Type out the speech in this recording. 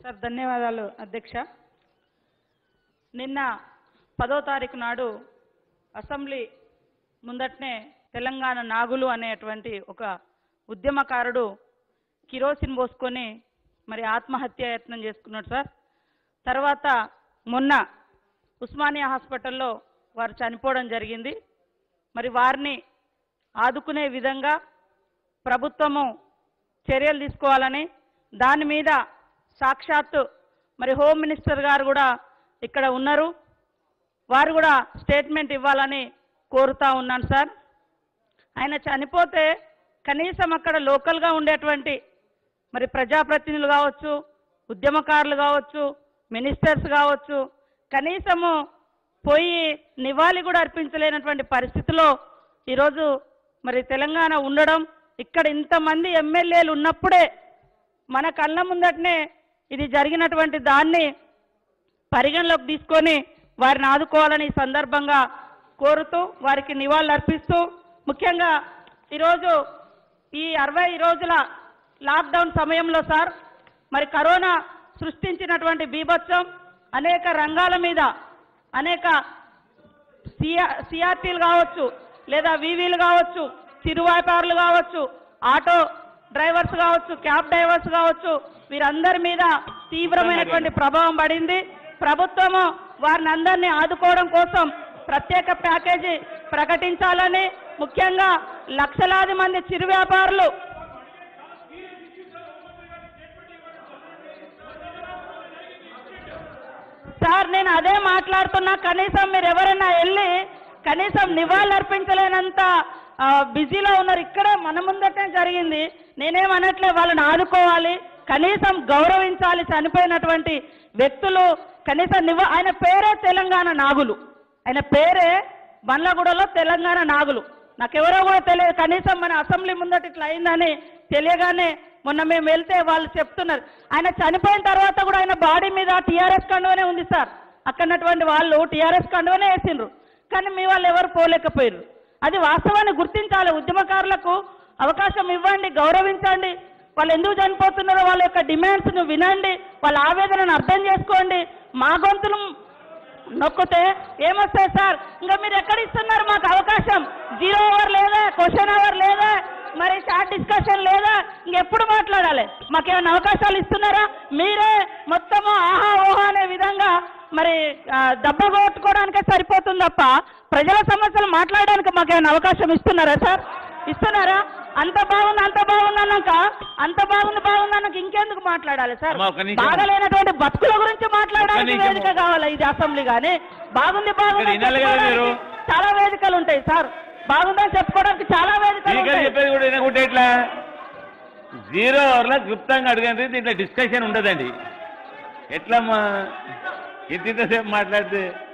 Sir ధన్యవాదాలు అధ్యక్ష నిన్న పదో తారీఖు నాడు అసెంబ్లీ ముందటనే తెలంగాణ నాగులు అనేటువంటి ఒక ఉద్యమకారుడు కిరోసిన్ పోసుకొని మరి ఆత్మహత్య యత్నం చేసుకున్నాడు సార్ తర్వాత మొన్న ఉస్మానియా హాస్పిటల్లో వారు చనిపోవడం జరిగింది మరి వారిని ఆదుకునే విధంగా ప్రభుత్వము చర్యలు తీసుకోవాలని దాని మీద సాక్షాత్తు మరి హోమ్ మినిస్టర్ గారు కూడా ఇక్కడ ఉన్నారు వారు కూడా స్టేట్మెంట్ ఇవ్వాలని కోరుతా ఉన్నాను సార్ ఆయన చనిపోతే కనీసం అక్కడ లోకల్గా ఉండేటువంటి మరి ప్రజాప్రతినిధులు కావచ్చు ఉద్యమకారులు కావచ్చు మినిస్టర్స్ కావచ్చు కనీసము పోయి నివాళి కూడా అర్పించలేనటువంటి పరిస్థితిలో ఈరోజు మరి తెలంగాణ ఉండడం ఇక్కడ ఇంతమంది ఎమ్మెల్యేలు ఉన్నప్పుడే మన కళ్ళ ముందటనే ఇది జరిగినటువంటి దాన్ని పరిగణలోకి తీసుకొని వారిని ఆదుకోవాలని ఈ సందర్భంగా కోరుతూ వారికి నివాళులు అర్పిస్తూ ముఖ్యంగా ఈరోజు ఈ అరవై రోజుల లాక్డౌన్ సమయంలో సార్ మరి కరోనా సృష్టించినటువంటి బీభత్సం అనేక రంగాల మీద అనేక సిఆ సిఆర్టీలు కావచ్చు లేదా వీవీలు కావచ్చు చిరు వ్యాపారులు కావచ్చు ఆటో డ్రైవర్స్ కావచ్చు క్యాబ్ డ్రైవర్స్ కావచ్చు వీరందరి మీద తీవ్రమైనటువంటి ప్రభావం పడింది ప్రభుత్వము వారిని అందరినీ ఆదుకోవడం కోసం ప్రత్యేక ప్యాకేజీ ప్రకటించాలని ముఖ్యంగా లక్షలాది మంది చిరు వ్యాపారులు సార్ నేను అదే మాట్లాడుతున్నా కనీసం మీరు ఎవరైనా వెళ్ళి కనీసం నివాళులు అర్పించలేనంత ఆ, బిజీలో ఉన్నారు ఇక్కడే మన ముందటే జరిగింది నేనేం అనట్లే వాళ్ళని ఆదుకోవాలి కనీసం గౌరవించాలి చనిపోయినటువంటి వ్యక్తులు కనీసం నివ ఆయన పేరే తెలంగాణ నాగులు ఆయన పేరే బండ్లగూడలో తెలంగాణ నాగులు నాకెవరో కూడా తెలియదు కనీసం మన అసెంబ్లీ ముందట ఇట్లా అయిందని తెలియగానే మొన్న మేము వెళ్తే వాళ్ళు చెప్తున్నారు ఆయన చనిపోయిన తర్వాత కూడా ఆయన బాడీ మీద టీఆర్ఎస్ కండువనే ఉంది సార్ అక్కడటువంటి వాళ్ళు టీఆర్ఎస్ కండువనే వేసిండ్రు కానీ మీ వాళ్ళు ఎవరు పోలేకపోయారు అది వాస్తవాన్ని గుర్తించాలి ఉద్యమకారులకు అవకాశం ఇవ్వండి గౌరవించండి వాళ్ళు ఎందుకు చనిపోతున్నారో వాళ్ళ యొక్క డిమాండ్స్ను వినండి వాళ్ళ ఆవేదనను అర్థం చేసుకోండి మా గొంతులు నొక్కితే ఏమొస్తాయి సార్ ఇంకా మీరు ఎక్కడ ఇస్తున్నారు మాకు అవకాశం జీరో అవర్ లేదా క్వశ్చన్ అవర్ లేదా మరి షార్ట్ డిస్కషన్ లేదా ఇంకెప్పుడు మాట్లాడాలి మాకేమైనా అవకాశాలు ఇస్తున్నారా మీరే మొత్తము ఆహా ఓహా అనే విధంగా మరి ఆ, దెబ్బ కొట్టుకోవడానికే సరిపోతుంది తప్ప ప్రజల సమస్యలు మాట్లాడడానికి మాకేమైనా అవకాశం ఇస్తున్నారా సార్ ఇస్తున్నారా అంత బాగుంది అంత బాగుంది అన్నాక అంత బాగుంది బాగుంది అన్నాక ఇంకెందుకు మాట్లాడాలి సార్ అమ్మా, ఒక్క నిమిషం. బాగలేనటువంటి బతుకుల గురించి మాట్లాడడానికి ఒక్క నిమిషం. వేదిక కావాలి ఇది అసెంబ్లీ కానీ బాగుంది బాగుంది ఇక్కడ అని వినాలి కదా మీరు? చెప్పుకోవడానికి చాలా వేదికలు ఉంటాయి సార్ బాగుందని చెప్పుకోవడానికి చాలా వేదికలు స్పీకర్ ఉంటాయి చెప్పేది కూడా వినకుంటే ఎట్లా జీరో అవర్లో క్లుప్తంగా అడగండి దీంట్లో డిస్కషన్ ఉండదండి ఎట్లమ్మా ఇంత ఇంతసేపు మాట్లాడితే